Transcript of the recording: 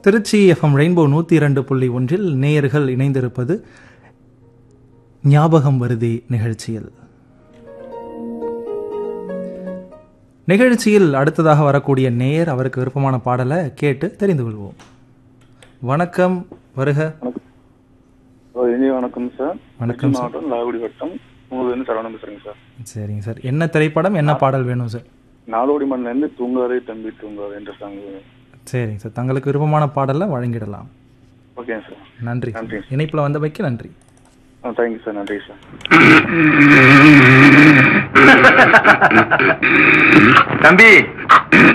Trichy FM rainbow நூற்றி இரண்டு புள்ளி ஒன்றில் நேயர்கள் இணைந்திருப்பது ஞாபகம் வருதே நிகழ்ச்சியில் நிகழ்ச்சியில் அடுத்ததாக வரக்கூடிய நேயர் அவருக்கு விருப்பமான பாடலை கேட்டு தெரிந்து கொள்வோம் வணக்கம் வருக ஓ, இனிய வணக்கம் சார் வணக்கம் திருச்சி மாவட்டம் லாகுடி வட்டம் உங்களிருந்து சரவணன் பேசுறேங்க சார் சரிங்க சார் என்ன திரைப்படம் என்ன பாடல் வேணும் சார் நாலோடி மண்ணில இருந்து தூங்காதே தம்பி தூங்காதே என்ற சாங் சரிங்க சார் தங்களுக்கு விருப்பமான பாடலை வழங்கிடலாம் ஓகேங்க சார் நன்றி நன்றி. இணைப்பில் வந்தமைக்கு நன்றி ஆ தேங்க்யூ சார் நன்றி சார் தம்பி